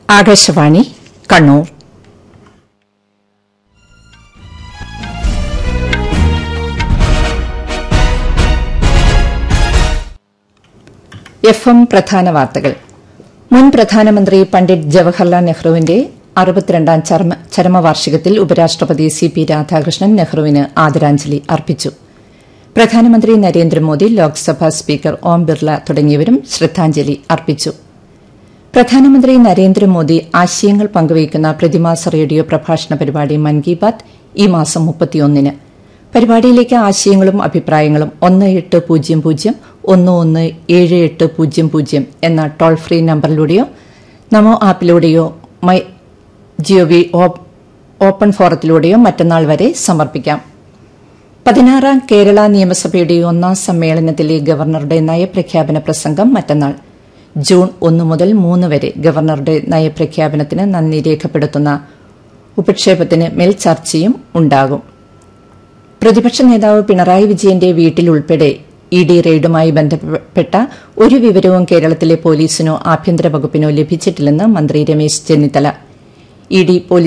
Akashvani Kannur F M പ്രധാന വാർത്തകൾ മുൻ പ്രധാനമന്ത്രി പണ്ഡിറ്റ് ജവഹർലാൽ നെഹ്റുവിന്റെ അറുപത്തിരണ്ടാം ചരമ- ചരമവാർഷികത്തിൽ ഉപരാഷ്ട്രപതി സി പി രാധാകൃഷ്ണൻ നെഹ്റുവിന് ആദരാഞ്ജലി അർപ്പിച്ചു പ്രധാനമന്ത്രി നരേന്ദ്രമോദി ലോക്സഭാ സ്പീക്കർ ഓം ബിർള തുടങ്ങിയവരും ശ്രദ്ധാഞ്ജലി അർപ്പിച്ചു പ്രധാനമന്ത്രി നരേന്ദ്രമോദി ആശയങ്ങൾ പങ്കുവയ്ക്കുന്ന പ്രതിമാസ റേഡിയോ പ്രഭാഷണ പരിപാടി മൻ കി ബാത് ഈ മാസം മുപ്പത്തിയൊന്നിന് പരിപാടിയിലേക്ക് ആശയങ്ങളും അഭിപ്രായങ്ങളും ഒന്ന് എട്ട് പൂജ്യം പൂജ്യം ഒന്ന് ഒന്ന് ഏഴ് എട്ട് പൂജ്യം പൂജ്യം എന്ന ടോൾ ഫ്രീ നമ്പറിലൂടെയോ നമോ ആപ്പിലൂടെയോ മൈ ജിഒവി ഓപ്പൺ ഫോറത്തിലൂടെയോ മറ്റന്നാൾ വരെ സമർപ്പിക്കാം പതിനാറാം കേരള നിയമസഭയുടെ ഒന്നാം സമ്മേളനത്തിലെ ഗവർണറുടെ നയപ്രഖ്യാപന പ്രസംഗം മറ്റന്നാൾ ജൂൺ ഒന്ന് മുതൽ മൂന്ന് വരെ ഗവർണറുടെ നയപ്രഖ്യാപനത്തിന് നന്ദി രേഖപ്പെടുത്തുന്ന ഉപക്ഷേപത്തിന് മേൽ ചർച്ചയും ഉണ്ടാകും പ്രതിപക്ഷ നേതാവ് പിണറായി വിജയന്റെ വീട്ടിലുൾപ്പെടെ ഇ ഡി റെയ്ഡുമായി ബന്ധപ്പെട്ട ഒരു വിവരവും കേരളത്തിലെ പോലീസിനോ ആഭ്യന്തര വകുപ്പിനോ ലഭിച്ചിട്ടില്ലെന്ന് മന്ത്രി രമേശ് ചെന്നിത്തല ഇ ഡി